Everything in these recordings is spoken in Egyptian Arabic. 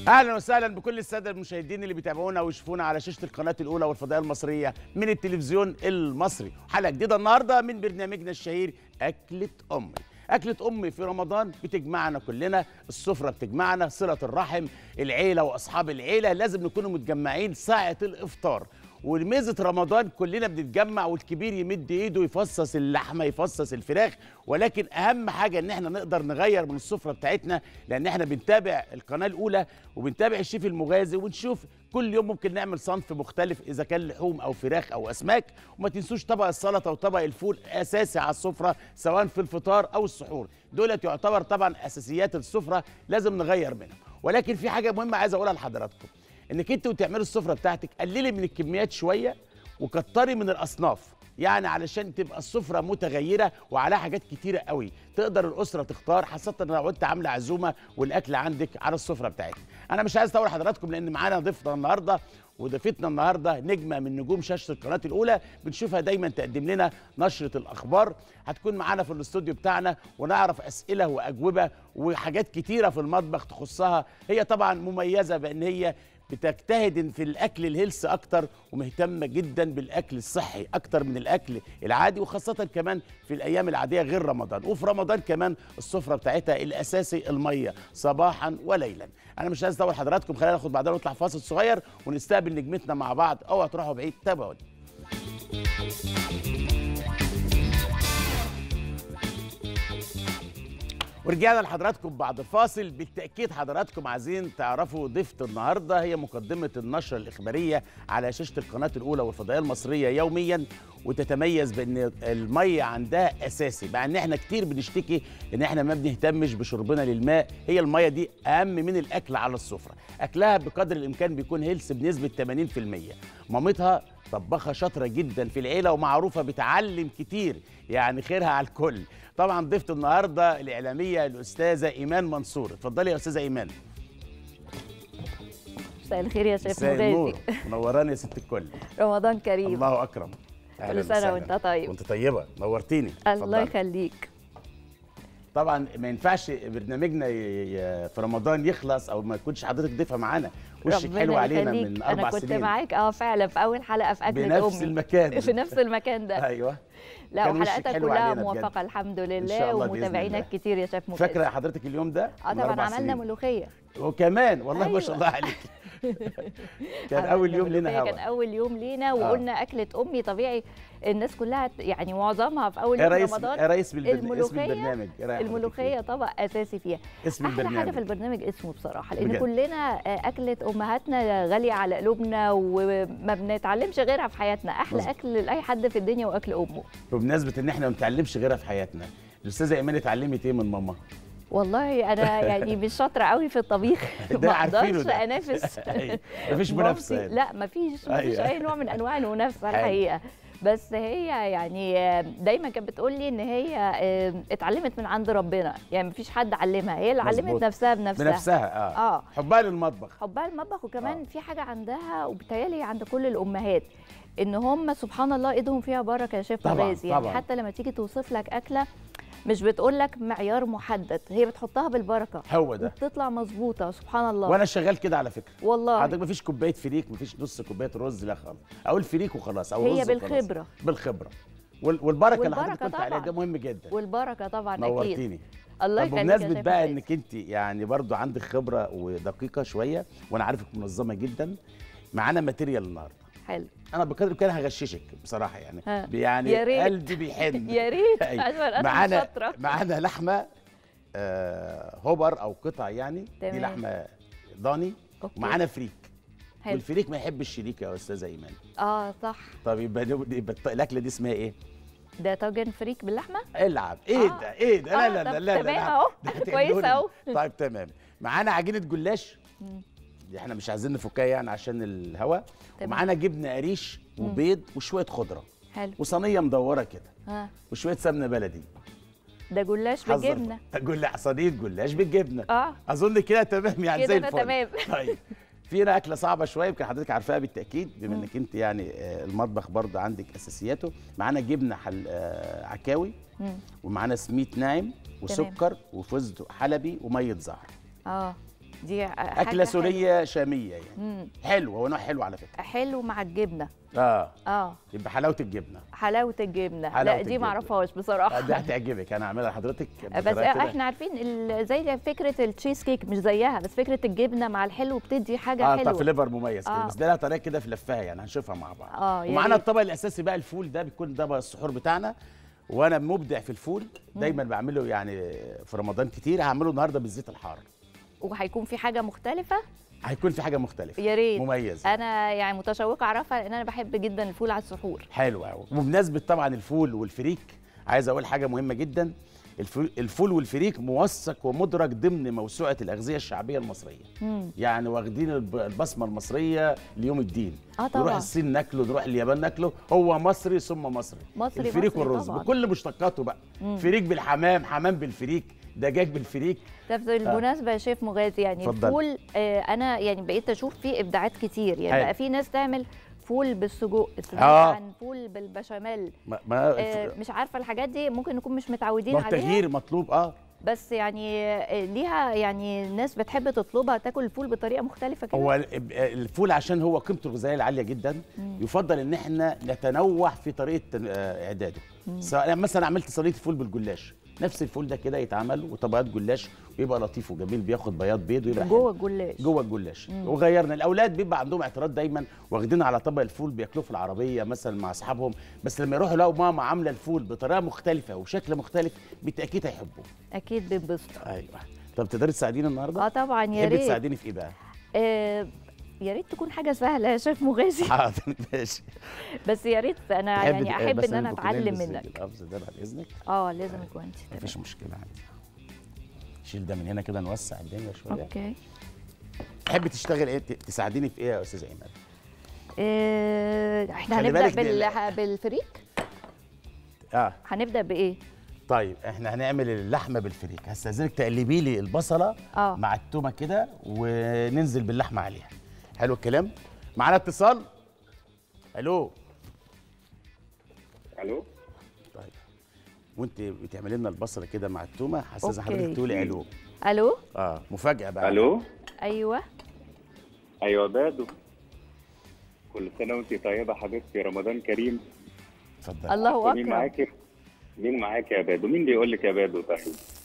اهلا وسهلا بكل الساده المشاهدين اللي بيتابعونا ويشوفونا على شاشه القناه الاولى والفضائيه المصريه من التلفزيون المصري حلقه جديده النهارده من برنامجنا الشهير اكله امي أكلة أمي في رمضان بتجمعنا كلنا السفرة بتجمعنا صلة الرحم العيلة وأصحاب العيلة لازم نكونوا متجمعين ساعة الإفطار وميزة رمضان كلنا بنتجمع والكبير يمد ايده يفصص اللحمه يفصص الفراخ ولكن اهم حاجه ان احنا نقدر نغير من السفره بتاعتنا لان احنا بنتابع القناه الاولى وبنتابع الشيف المغازي ونشوف كل يوم ممكن نعمل صنف مختلف اذا كان لحوم او فراخ او اسماك وما تنسوش طبق السلطه وطبق الفول اساسي على السفره سواء في الفطار او السحور دولت يعتبر طبعا اساسيات السفره لازم نغير منهم ولكن في حاجه مهمه عايز اقولها لحضراتكم انك انت وتعملي السفره بتاعتك قللي من الكميات شويه وكتري من الاصناف يعني علشان تبقى السفره متغيره وعليها حاجات كتيره قوي تقدر الاسره تختار خاصه لو انت عامله عزومه والاكل عندك على السفره بتاعتك انا مش عايز اطول حضراتكم لان معانا ضيفنا النهارده وضيفتنا النهارده نجمه من نجوم شاشه القناه الاولى بنشوفها دايما تقدم لنا نشره الاخبار هتكون معانا في الاستوديو بتاعنا ونعرف اسئله واجوبه وحاجات كتيره في المطبخ تخصها هي طبعا مميزه بان هي بتجتهد في الاكل الهيلث اكتر ومهتمه جدا بالاكل الصحي اكتر من الاكل العادي وخاصه كمان في الايام العاديه غير رمضان وفي رمضان كمان السفره بتاعتها الاساسي الميه صباحا وليلا انا مش عايز اطول حضراتكم خلينا ناخد بعدها نطلع فاصل صغير ونستقبل نجمتنا مع بعض اوعى تروحوا بعيد تابعوني ورجعنا لحضراتكم بعد الفاصل بالتاكيد حضراتكم عايزين تعرفوا ضيفه النهارده هي مقدمه النشره الاخباريه على شاشه القناه الاولى والفضائيه المصريه يوميا وتتميز بان الميه عندها اساسي مع ان احنا كتير بنشتكي ان احنا ما بنهتمش بشربنا للماء هي الميه دي اهم من الاكل على السفره اكلها بقدر الامكان بيكون هيلث بنسبه 80% مامتها طباخه شاطره جدا في العيله ومعروفه بتعلم كتير يعني خيرها على الكل طبعا ضيفت النهارده الاعلاميه الاستاذه ايمان منصور اتفضلي يا استاذه ايمان مساء الخير يا شيخ مساء مغازي النور منوراني يا ست الكل رمضان كريم الله اكرم أهلاً كل سنة وسهلاً. وأنت طيب. وانت طيبه نورتيني الله اتفضلي. يخليك طبعا ما ينفعش برنامجنا ي- ي- في رمضان يخلص او ما يكونش حضرتك ضيفه معانا وشك ربنا حلو علينا يخليك. من اربع انا كنت سنين معاك اه فعلا في اول حلقه في اكله بنفس امي المكان في نفس المكان ده ايوه لا كان وشك وحلقاتك حلو كلها علينا بجد. موفقه الحمد شاء لله الله بإذن ومتابعينك الله. كتير يا شيف مغازي فاكره حضرتك اليوم ده اه من طبعا أربع عملنا سنين. ملوخيه وكمان والله ما أيوة. شاء الله عليك كان عملنا اول يوم لنا ملوخية، هوا كان اول يوم لينا وقلنا اكله امي طبيعي الناس كلها يعني معظمها في اول ايه يوم رئيس رمضان ايه رئيس بالبرن... اسم الملوخية- البرنامج إيه رأي حضرتك الملوخيه طبق اساسي فيها فيه؟ اسم احلى البرنامج حاجه في البرنامج اسمه بصراحه لان بجد. كلنا آه، اكله امهاتنا غاليه على قلوبنا وما بنتعلمش غيرها في حياتنا احلى مظبوط. اكل لاي حد في الدنيا واكل امه بمناسبه ان احنا ما بنتعلمش غيرها في حياتنا الاستاذه ايمان اتعلمت ايه من ماما والله انا يعني مش شاطره قوي في الطبيخ ده ما عارفينه اقدرش ده. انافس أيوة. مفيش منافسه مامتي- يعني. لا مفيش مفيش أيوة. اي نوع من انواع المنافسه حلو. الحقيقه بس هي يعني آه، دايما كانت بتقول لي ان هي آه، اتعلمت من عند ربنا يعني مفيش حد علمها هي اللي مظبوط. علمت نفسها بنفسها بنفسها اه, اه حبها للمطبخ حبها المطبخ وكمان آه. في حاجه عندها وبالتالي عند كل الامهات ان هم سبحان الله ايدهم فيها بركه يا شيف طبعاً، مغازي يعني طبعاً. حتى لما تيجي توصف لك اكله مش بتقول لك معيار محدد هي بتحطها بالبركه هو ده وبتطلع مظبوطه سبحان الله وانا شغال كده على فكره والله حضرتك مفيش كوبايه فريك مفيش نص كوبايه رز لا خالص اقول فريك وخلاص او هي رز وخلاص. بالخبرة. بالخبره وال- والبركه اللي والبركة حضرتك قلت عليها طبعاً. ده مهم جدا والبركه طبعا اكيد نورتيني الله طب يخليك يا بمناسبه شيف بقى مغازي. انك انت يعني برضو عندك خبره ودقيقه شويه وانا عارفك منظمه جدا معانا ماتيريال النهارده حلو انا بقدر الامكان هغششك بصراحه يعني ها. يعني يا ريت. قلبي بيحن يا ريت أيوة. عشان انا معانا شاطره معانا لحمه آه هوبر او قطع يعني دي تمام. لحمه ضاني أوكي. ومعانا فريك حلو والفريك ما يحبش الشريك يا استاذه ايمان اه صح طب يبقى يبقى الط- الاكله دي اسمها ايه؟ ده طاجن فريك باللحمه العب ايه آه. ده ايه ده لا آه، لا لا طب لا لا تمام لا. أهو. ده هتعملوا كويس لي. أهو. طيب تمام معانا عجينه جلاش مم. دي احنا مش عايزين نفكها يعني عشان الهواء تمام. ومعانا جبنه قريش وبيض وشويه خضره حلو وصينيه مدوره كده ها وشويه سمنه بلدي ده جلاش حذر. بالجبنه جل صينيه جلاش بالجبنه اه اظن كده تمام يعني كده زي أنا الفل تمام. طيب في هنا اكله صعبه شويه يمكن حضرتك عارفاها بالتاكيد بما انك انت يعني آه، المطبخ برضه عندك اساسياته معانا جبنه حل... آه، عكاوي مم. ومعانا سميت ناعم وسكر وفستق حلبي وميه زهر اه دي حاجة اكله حلوة. سوريه شاميه يعني مم. حلو هو نوع حلو على فكره حلو مع الجبنه اه اه يبقى حلاوه الجبنه حلاوه الجبنه حلاوة لا دي الجبنة. ما اعرفهاش بصراحه دي هتعجبك انا هعملها لحضرتك بس بطريقة كده. احنا عارفين ال- زي فكره التشيز كيك مش زيها بس فكره الجبنه مع الحلو بتدي حاجه اه طب حلوه فليفر مميز كده آه. بس ده لها طريقه كده في لفها يعني هنشوفها مع بعض اه يا ومعانا ريت. الطبق الاساسي بقى الفول ده بيكون ده بقى السحور بتاعنا وانا مبدع في الفول دايما بعمله يعني في رمضان كتير هعمله النهارده بالزيت الحار وهيكون في حاجه مختلفه هيكون في حاجه مختلفه يا ريت مميز انا يعني متشوقه اعرفها لان انا بحب جدا الفول على السحور حلو قوي وبمناسبه طبعا الفول والفريك عايز اقول حاجه مهمه جدا الفول, الفول والفريك موثق ومدرج ضمن موسوعه الاغذيه الشعبيه المصريه مم. يعني واخدين الب- البصمه المصريه ليوم الدين اه طبعا نروح الصين ناكله نروح اليابان ناكله هو مصري ثم مصري مصري الفريك مصري والرز طبعاً. بكل مشتقاته بقى مم. فريك بالحمام حمام بالفريك دجاج بالفريك طب بالمناسبه يا شيف مغازي يعني اتفضل. الفول آه انا يعني بقيت اشوف فيه ابداعات كتير يعني حلو. بقى في ناس تعمل فول بالسجق سمعت آه. عن فول بالبشاميل ما, ما آه مش عارفه الحاجات دي ممكن نكون مش متعودين ما هو عليها التغيير مطلوب اه بس يعني آه، ليها يعني الناس بتحب تطلبها تاكل الفول بطريقه مختلفه كده هو ال- الفول عشان هو قيمته الغذائيه العاليه جدا يفضل ان احنا نتنوع في طريقه تن- آه، اعداده سواء أنا مثلا عملت صينيه فول بالجلاش نفس الفول ده كده يتعمل وطبقات جلاش ويبقى لطيف وجميل بياخد بياض بيض ويبقى حلو. جوه الجلاش جوه الجلاش وغيرنا الاولاد بيبقى عندهم اعتراض دايما واخدين على طبق الفول بياكلوه في العربيه مثلا مع اصحابهم بس لما يروحوا يلاقوا ماما عامله الفول بطريقه مختلفه وشكل مختلف بالتاكيد هيحبوه اكيد بنبسط ايوه طب تقدري تساعديني النهارده اه طبعا يا تحبي ريت تساعديني في ايه بقى آه يا ريت تكون حاجه سهله يا شيف مغازي حاضر ماشي بس يا ريت انا تحبي يعني د- احب بس ان انا البقولين اتعلم بالزيت منك القفز ده بعد اذنك اه لازم يكون انت مفيش مشكله عادي شيل ده من هنا كده نوسع الدنيا شويه اوكي تحبي تشتغل ايه ت- تساعديني في ايه يا استاذ ايمن آه احنا خلي هنبدا بالك دي بال... بالفريك اه هنبدا بايه طيب احنا هنعمل اللحمه بالفريك هستاذنك تقلبي لي البصله اه مع التومه كده وننزل باللحمه عليها حلو الكلام معانا اتصال الو الو طيب وانت بتعملي لنا البصله كده مع التومه هستاذن أوكي. حضرتك تقولي الو الو اه مفاجاه بقى الو ايوه ايوه بادو كل سنه وانت طيبه حبيبتي رمضان كريم اتفضل الله مين اكبر معاكي مين معاك يا بادو مين بيقول لك يا بادو طيب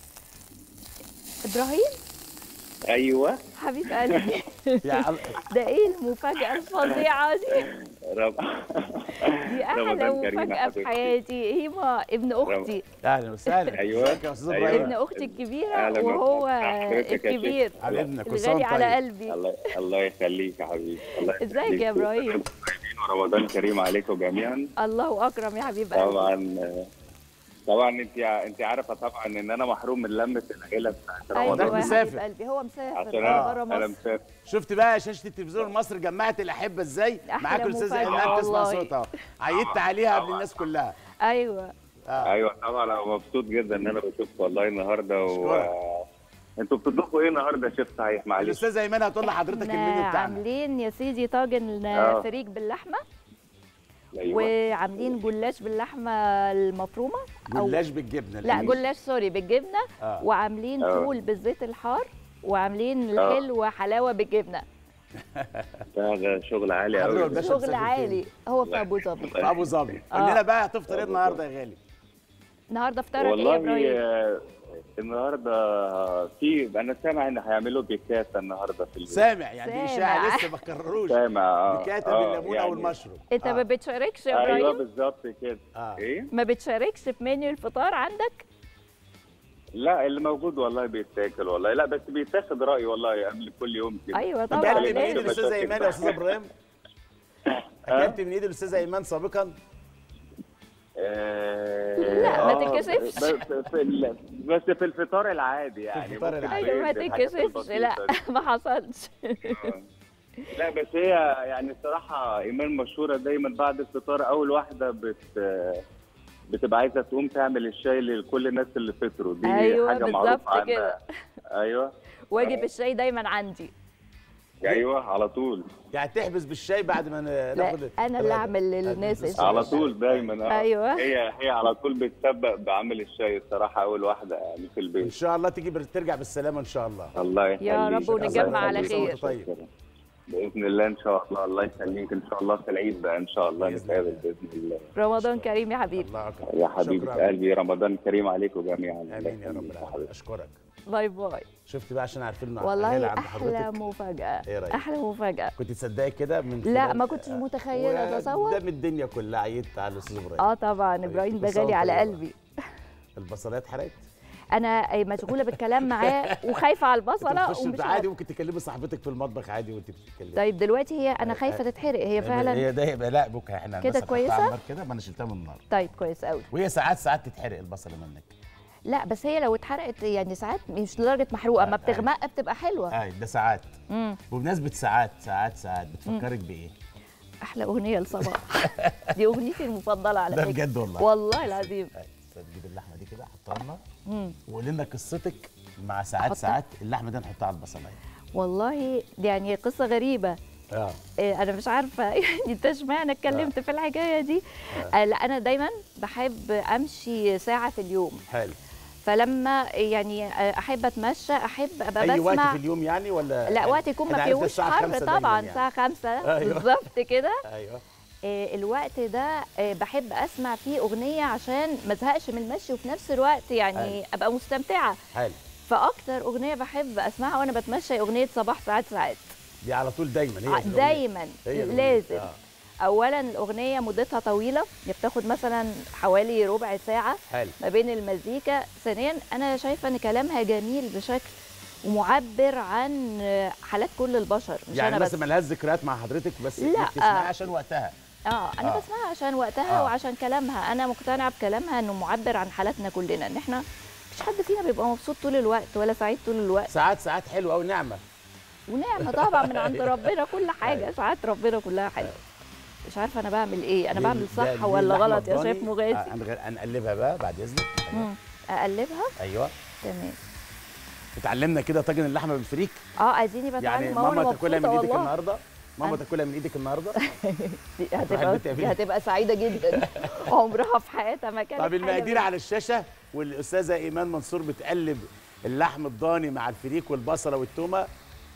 ابراهيم ايوه حبيب قلبي يا ال- ده ايه المفاجاه الفظيعه دي رب... دي احلى رمضان كريم يا مفاجاه في حبيبتي. حياتي هيما ابن اختي اهلا وسهلا أيوة. ازيك يا استاذ أيوة. ابراهيم ابن اختي الكبيره أهلاً وهو وسهلاً. حضرتك يا شيخ. الكبير على ابنك كل اللي سنه غالي وأنت على طيب. قلبي الله الله يخليك يا حبيبي الله ازيك يخليك. يا إبراهيم؟ طيبين ورمضان كريم عليكم جميعا الله اكرم يا حبيب قلبي طبعا طبعا انت انت عارفه طبعا ان انا محروم من لمه العيله بتاعت ايوه رمضان يا مسافر. حبيب قلبي هو مسافر عشان بره انا انا مصر مسافر شفت بقى شاشه التلفزيون المصري جمعت الاحبه ازاي أحلى معاك الاستاذ مفاجأة ايمان تسمع والله. صوتها عيدت عليها قبل الناس كلها ايوه اه ايوه طبعا انا مبسوط جدا ان انا بشوفكم والله النهارده و أشكرك. انتوا بتطبخوا ايه النهارده يا شيخ صحيح معلش الاستاذ ايمان هتقول لحضرتك احنا المنيو بتاعنا عاملين يا سيدي طاجن آه. فريك باللحمه ايوه وعاملين جلاش باللحمه المفرومه او جلاش بالجبنه لا الحقيقة. جلاش سوري بالجبنه آه. وعاملين آه. فول بالزيت الحار وعاملين آه. الحلو حلاوه بالجبنه ده ده شغل عالي حضرتك قوي الباشا شغل مسافر عالي هو في ابو ظبي في ابو ظبي آه. قول لنا بقى هتفطر ايه أبو النهارده يا غالي النهارده فطارك ايه يا والله ابراهيم آه، النهارده في انا سامع ان هيعملوا بيكاتا النهارده في البيت سامع يعني دي سامع. اشاعه لسه ما كرروش سامع اه بكاتا آه، بالليمون او المشروم انت آه. ما بتشاركش يا ايوه ابراهيم بالظبط كده آه. ايه ما بتشاركش في منيو الفطار عندك لا اللي موجود والله بيتاكل والله لا بس بيتاخد راي والله قبل كل يوم كده ايوه اكلت طبعا من ايد لازم. الاستاذ ايمان يا استاذ ابراهيم اكلت من ايد الاستاذ ايمان سابقا آه، لا، ما آه، تتكسفش. بس في ال- بس في الفطار العادي يعني الفطار ممكن العادي. ايوه ما في الحاجات تتكسفش البسيطة لا دي. ما حصلش لا بس هي يعني الصراحة إيمان مشهورة دايما بعد الفطار أول واحدة بت بتبقى عايزة تقوم تعمل الشاي لكل الناس اللي فطروا دي أيوة، حاجة بالظبط معروفة كده. عنها أيوه واجب الشاي دايما عندي ايوه على طول يعني تحبس بالشاي بعد ما ن- لا ناخد انا اللي الغدا. اعمل للناس هتحبس الشاي. على طول دايما اه أيوة. هي هي على طول بتسبق بعمل الشاي الصراحه اول واحده يعني في ان البيت شاء الله تيجي بر- ترجع بالسلامه ان شاء الله الله يخليك يا رب الله ونتجمع على يخليك. خير. طيب. باذن الله ان شاء الله الله يخليك ان شاء الله في العيد بقى ان شاء الله بإذن نتقابل الله. باذن الله رمضان كريم يا حبيبي الله اكبر يا حبيبه شكراً. قلبي رمضان كريم عليكم جميعا الله امين يا رب يخليك العالمين حبيبي. اشكرك باي باي شفت بقى عشان عارفين انه والله عيلة عند احلى حضرتك مفاجاه إيه رأيك؟ احلى مفاجاه كنت تصدقي كده من لا، خلال- ما كنتش آه، متخيلة أتصور. قدام الدنيا كلها عيدت على الاستاذ ابراهيم اه طبعا ابراهيم ده كل سنة غالي على وأنت طيبة. قلبي البصلات حرقت انا مشغوله بالكلام معاه وخايفه على البصله تخش ومش عادي عارفة. ممكن تكلمي صاحبتك في المطبخ عادي وانت بتتكلمي طيب دلوقتي هي انا خايفه تتحرق هي فعلا هي ده يبقى لا بكره احنا كده هنمسك كويسة؟ على النار كده ما انا شلتها من النار طيب كويس قوي وهي ساعات ساعات تتحرق البصله منك لا بس هي لو اتحرقت يعني ساعات مش لدرجه محروقه اما آه، بتغمق بتبقى حلوه اه ده ساعات امم بمناسبه ساعات ساعات ساعات بتفكرك بايه؟ احلى اغنيه لصباح دي اغنيتي المفضله على ده فكره بجد والله والله العظيم آه، تجيب اللحمه دي كده حطها لنا مم. وقول لنا قصتك مع ساعات أحطها؟ ساعات اللحمه دي نحطها على البصلايه والله دي يعني قصه غريبه اه إيه، انا مش عارفه يعني انت اشمعنى اتكلمت في الحكايه دي آه، لا انا دايما بحب امشي ساعه في اليوم حلو فلما يعني آه، احب اتمشى احب ابقى اي وقت بسمع في اليوم يعني ولا لا وقت يكون أنا ما عرفت فيهوش الساعة حر خمسة دايماً طبعا يعني. الساعه 5 أيوة. بالظبط كده ايوه آه، الوقت ده آه، بحب اسمع فيه اغنيه عشان ما ازهقش من المشي وفي نفس الوقت يعني أيوة. ابقى مستمتعه حلو فاكتر اغنيه بحب اسمعها وانا بتمشى هي اغنيه صباح ساعات ساعات دي على طول دايما هي ع- الأغنية. دايما هي الأغنية. لازم آه. اولا الاغنيه مدتها طويله هي بتاخد مثلا حوالي ربع ساعه حلو ما بين المزيكا ثانيا انا شايفه ان كلامها جميل بشكل ومعبر عن حالات كل البشر مش يعني انا بس مثلا ملهاش ذكريات مع حضرتك بس لا. إنك تسمعها عشان وقتها اه انا آه. بسمعها عشان وقتها آه. وعشان كلامها انا مقتنعه بكلامها انه معبر عن حالاتنا كلنا ان احنا مفيش حد فينا بيبقى مبسوط طول الوقت ولا سعيد طول الوقت ساعات ساعات حلوه قوي نعمه ونعمه طبعا من عند ربنا كل حاجه ساعات ربنا كلها حلوه مش عارفه انا بعمل ايه انا دي- بعمل ده- صح دي ولا اللحمة غلط يا الضاني. شيف مغازي آه، هنغ- هنقلبها بقى بعد اذنك مم. اقلبها ايوه تمام اتعلمنا كده طاجن اللحمه بالفريك اه اديني بتعلم يعني ما هو أنا ماما تاكلها من مبسوطة ايدك والله. النهارده ماما أنا- تاكلها من ايدك النهارده دي هتبقى بتعملي. دي هتبقى سعيده جدا عمرها في حياتها ما كانت طب حاجة المقادير زي- على الشاشه والاستاذه ايمان منصور بتقلب اللحم الضاني مع الفريك والبصله والتومه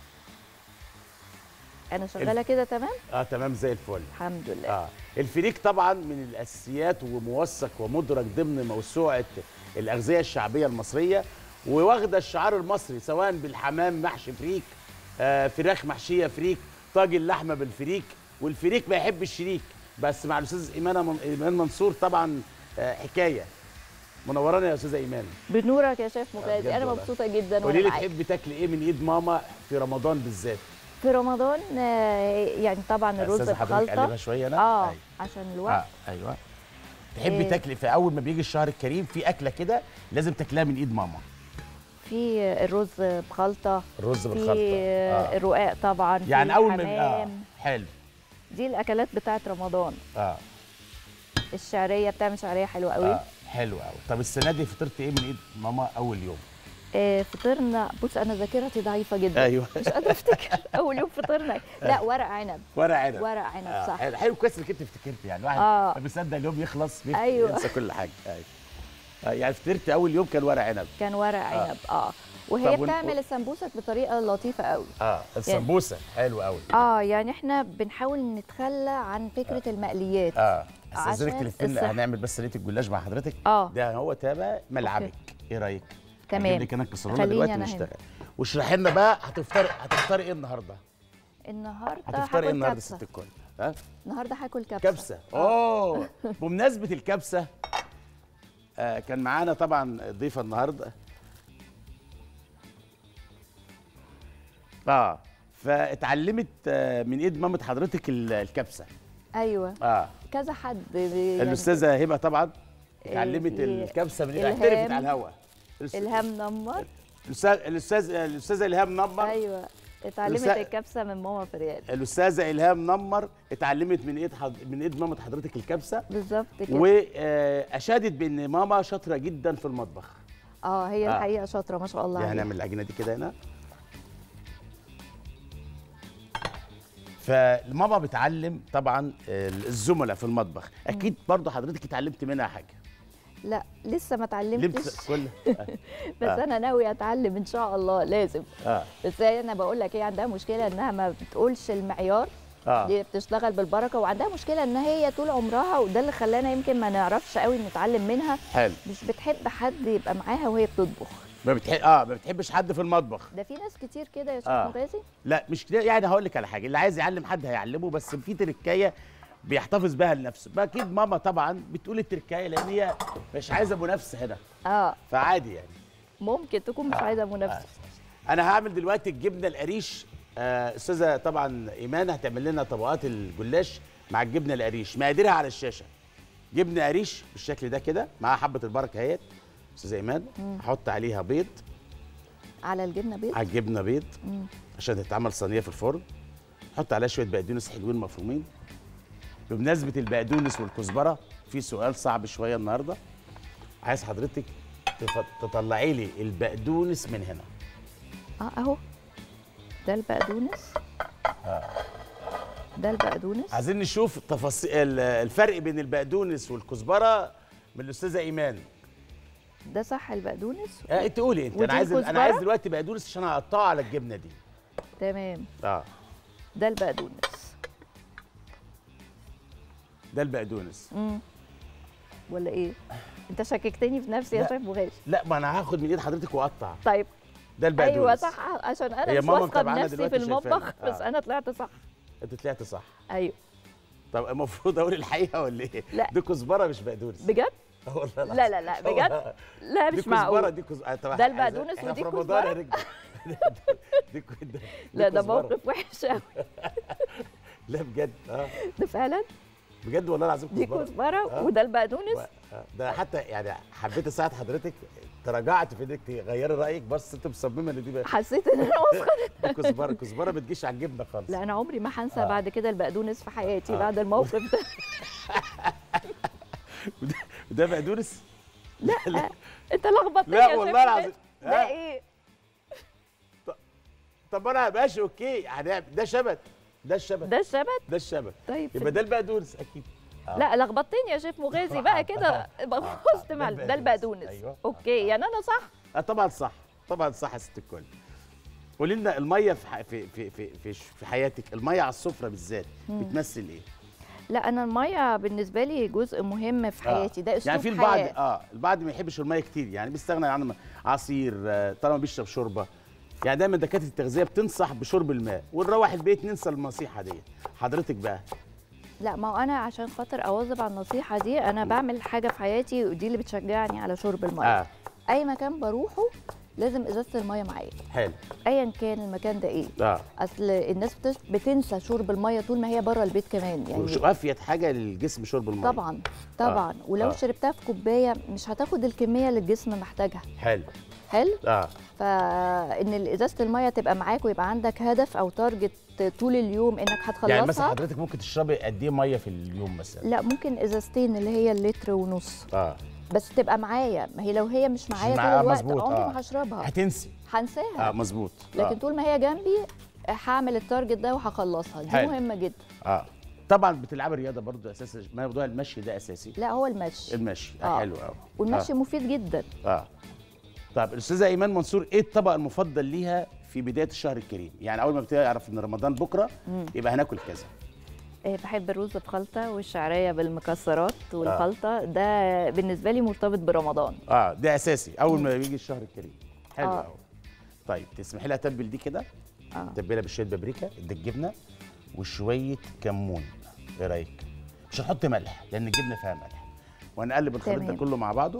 انا شغاله كده تمام اه تمام زي الفل الحمد لله اه الفريك طبعا من الاساسيات وموثق ومدرج ضمن موسوعه الاغذيه الشعبيه المصريه وواخده الشعار المصري سواء بالحمام محشي فريك آه فراخ محشيه فريك طاجن لحمه بالفريك والفريك ما يحب الشريك بس مع الاستاذ ايمان من... ايمان منصور طبعا آه حكايه منورانا يا استاذه ايمان بنورك يا شيف بجد مغازي انا والله. مبسوطه جدا قولي لي وانا معاك تحبي تاكلي ايه من ايد ماما في رمضان بالذات في رمضان آه، يعني طبعا الرز استاذه حضرتك بخلطه قلبها شويه انا اه أيوة. عشان الوقت اه ايوه تحبي إيه. تاكلي في اول ما بيجي الشهر الكريم في اكله كده لازم تاكلها من ايد ماما في الرز بخلطه الرز في بالخلطه آه. الرقاق طبعا في يعني اول ما اه الحمام. حلو دي الاكلات بتاعت رمضان اه الشعريه بتعمل شعريه حلوه قوي اه حلو قوي طب السنه دي فطرت ايه من ايد ماما اول يوم آه فطرنا بص انا ذاكرتي ضعيفه جدا ايوه مش قادره افتكر اول يوم فطرنا لا ورق عنب ورق عنب ورق عنب آه. صح حلو حلو كويس انك انت افتكرتي يعني واحد آه. ما بيصدق اليوم يخلص بيف- أيوة. ينسى كل حاجه ايوه آه يعني فطرت اول يوم كان ورق عنب كان ورق عنب اه وهي طب ون- بتعمل السمبوسك بطريقه لطيفه قوي اه السمبوسه حلو قوي اه يعني احنا بنحاول نتخلى عن فكره المقليات اه استاذنك عشان تلفين الصحة. هنعمل بس ريت الجلاش مع حضرتك اه ده هو تابع ملعبك ايه رايك تمام. هجيب لك انا الكسرونه خليني دلوقتي أنا هنا. ونشتغل واشرحي لنا بقى هتفطري هتفطري ايه النهارده النهارده هتفطري ايه هاكل النهارده كبسه ست الكل ها النهارده هاكل كبسه كبسه اوه بمناسبه الكبسه آه كان معانا طبعا ضيفه النهارده اه فاتعلمت آه من ايد مامة حضرتك ال- الكبسه ايوه اه كذا حد بي- الاستاذه هبه طبعا اتعلمت إيه، الكبسه من ايد إلهام. اعترفت على الهوا الهام نمر الاستاذ الاستاذ الاستاذه الهام نمر ايوه اتعلمت الأستاذ- الكبسه من ماما فريال الاستاذه الهام نمر اتعلمت من ايد حض... من ايد مامة حضرتك الكبسه بالظبط كده واشادت بان ماما شاطره جدا في المطبخ اه هي آه. الحقيقه شاطره ما شاء الله دي عليها هنعمل العجينه دي كده هنا فماما بتعلم طبعا الزملاء في المطبخ اكيد برضو حضرتك اتعلمت منها حاجه لا لسه ما اتعلمتش لبس كل بس آه. انا ناويه اتعلم ان شاء الله لازم اه بس هي انا بقول لك هي عندها مشكله انها ما بتقولش المعيار اه دي بتشتغل بالبركه وعندها مشكله ان هي طول عمرها وده اللي خلانا يمكن ما نعرفش قوي نتعلم منها حلو مش بتحب حد يبقى معاها وهي بتطبخ ما بتحب اه ما بتحبش حد في المطبخ ده في ناس كتير كده يا شيخ آه. مغازي لا مش كده يعني هقول لك على حاجه اللي عايز يعلم حد هيعلمه بس في تركايه بيحتفظ بها لنفسه بقى اكيد ماما طبعا بتقول التركايه لان هي مش عايزه منافسه هنا اه فعادي يعني ممكن تكون مش عايزه منافسه انا هعمل دلوقتي الجبنه القريش آه، استاذه طبعا ايمان هتعمل لنا طبقات الجلاش مع الجبنه القريش مقاديرها على الشاشه جبنه قريش بالشكل ده كده معاها حبه البركه اهيت استاذه ايمان هحط عليها بيض على الجبنه بيض على الجبنه بيض مم. عشان تتعمل صينيه في الفرن حط عليها شويه بقدونس حلوين مفرومين بمناسبه البقدونس والكزبره في سؤال صعب شويه النهارده عايز حضرتك تف- تطلعي لي البقدونس من هنا اه اهو ده البقدونس ده البقدونس عايزين نشوف تفاصيل الفرق بين البقدونس والكزبره من الاستاذه ايمان ده صح البقدونس آه انت قولي انت انا ودي عايز انا الكزبرة؟ عايز دلوقتي بقدونس عشان اقطعه على الجبنه دي تمام اه ده البقدونس ده البقدونس امم ولا ايه انت شككتني في نفسي يا لا. شيخ مغازي لا ما انا هاخد من ايد حضرتك واقطع طيب ده البقدونس ايوه صح عشان انا هي مش ماما واثقه متابعانا بنفسي في دلوقتي المطبخ شايفانا. بس آه. انا طلعت صح انت طلعت صح ايوه طب المفروض اقول الحقيقه ولا ايه؟ لا. دي كزبره مش بقدونس بجد آه والله العظيم. لا لا لا بجد لا دي مش كزبره معقول دي كزبره طب ده إحنا- البقدونس إحنا ودي في رمضان يا كزبرة؟ رجل دي ك- دي لا ده كزبرة. موقف وحش قوي لا بجد اه ده فعلا بجد والله العظيم دي كزبره كزبره آه. وده البقدونس آه، ده حتى يعني حبيت اساعد حضرتك تراجعت في انك تغيري رايك بس انت مصممه ان دي بقى حسيت ان انا واثقه دي كزبره كزبره ما تجيش على الجبنه خالص لا انا عمري ما هنسى آه. بعد كده البقدونس في حياتي آه. بعد الموقف ده وده- وده بقدونس لا انت لخبطتني لا يا شيخ والله مغازي. العظيم. ده آه. ايه طب انا ماشي اوكي يعني ده شبت ده الشبت ده الشبت ده الشبت طيب يبقى ده البقدونس اكيد آه. لا لخبطتني يا شيف مغازي بقى كده بوظت مع ده البقدونس أيوة. اوكي يعني انا صح آه طبعا صح طبعا صح يا ست الكل قولي لنا الميه في ح- في في في في, في حياتك الميه على السفره بالذات بتمثل ايه؟ لا انا الميه بالنسبه لي جزء مهم في آه. حياتي ده اسلوب يعني في البعض حياه اه البعض ما يحبش الميه كتير يعني بيستغنى عن عصير آه، طالما بيشرب شوربه يعني دايما دكاتره التغذيه بتنصح بشرب الماء ونروح البيت ننسى النصيحه دي حضرتك بقى لا ما هو انا عشان خاطر اواظب على النصيحه دي انا بعمل حاجه في حياتي ودي اللي بتشجعني على شرب الميه اه اي مكان بروحه لازم ازازه الميه معايا حلو ايا كان المكان ده ايه اه اصل الناس بتس- بتنسى شرب الميه طول ما هي بره البيت كمان يعني وشو افيد حاجه للجسم شرب الميه طبعا طبعا ولو آه. شربتها في كوبايه مش هتاخد الكميه اللي الجسم محتاجها حلو حلو اه فان ازازه الميه تبقى معاك ويبقى عندك هدف او تارجت طول اليوم انك هتخلصها يعني مثلا حضرتك ممكن تشربي قد ايه ميه في اليوم مثلا لا ممكن ازازتين اللي هي اللتر ونص اه بس تبقى معايا ما هي لو هي مش معايا طول معاها الوقت مظبوط، عمري آه. ما هشربها هتنسي هنساها اه مظبوط لكن آه. طول ما هي جنبي هعمل التارجت ده وهخلصها دي حلو. مهمه جدا اه طبعا بتلعبي رياضه برضو اساسا موضوع المشي ده اساسي لا هو المشي المشي آه. آه. حلو قوي والمشي مفيد جدا اه, آه. طب الاستاذه ايمان منصور ايه الطبق المفضل ليها في بدايه الشهر الكريم يعني اول ما بتعرف ان رمضان بكره يبقى هناكل كذا آه، بحب الرز بخلطه والشعريه بالمكسرات والخلطه ده بالنسبه لي مرتبط برمضان اه ده اساسي اول ما بيجي الشهر الكريم حلو آه. قوي طيب تسمحي لي اتبل دي كده اه تتبلها بشويه بابريكا ده الجبنه وشويه كمون ايه رايك مش هنحط ملح لان الجبنه فيها ملح وهنقلب الخليط ده تمام. كله مع بعضه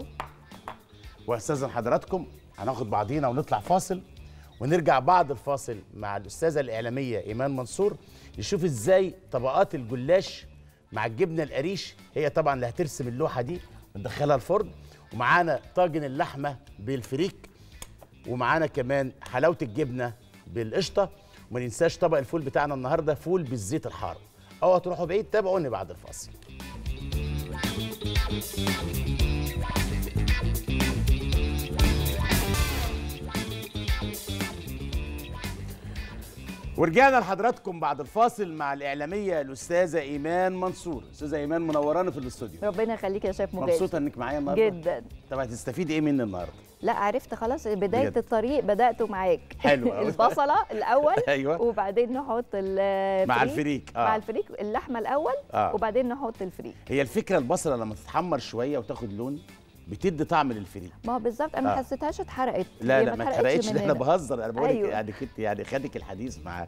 واستاذن حضراتكم هناخد بعضينا ونطلع فاصل ونرجع بعد الفاصل مع الاستاذه الاعلاميه ايمان منصور نشوف ازاي طبقات الجلاش مع الجبنه القريش هي طبعا اللي هترسم اللوحه دي وندخلها الفرن ومعانا طاجن اللحمه بالفريك ومعانا كمان حلاوه الجبنه بالقشطه وما ننساش طبق الفول بتاعنا النهارده فول بالزيت الحار اوعوا تروحوا بعيد تابعوني بعد الفاصل ورجعنا لحضراتكم بعد الفاصل مع الاعلاميه الاستاذه ايمان منصور استاذه ايمان منورانا في الاستوديو ربنا يخليك يا شيف مجاهد مبسوطه انك معايا النهارده جدا طب هتستفيد ايه مني النهارده لا عرفت خلاص بدايه بجد. الطريق بداته معاك حلو أوي. البصله الاول ايوه وبعدين نحط الفريك مع الفريك مع اه الفريك اللحمه الاول آه. وبعدين نحط الفريك هي الفكره البصله لما تتحمر شويه وتاخد لون بتدي طعم للفريك ما هو بالظبط انا ما آه. حسيتهاش اتحرقت لا هي لا ما اتحرقتش اتحرقتش ده انا مننا. بهزر انا بقول لك أيوة. يعني كنت يعني خدك الحديث مع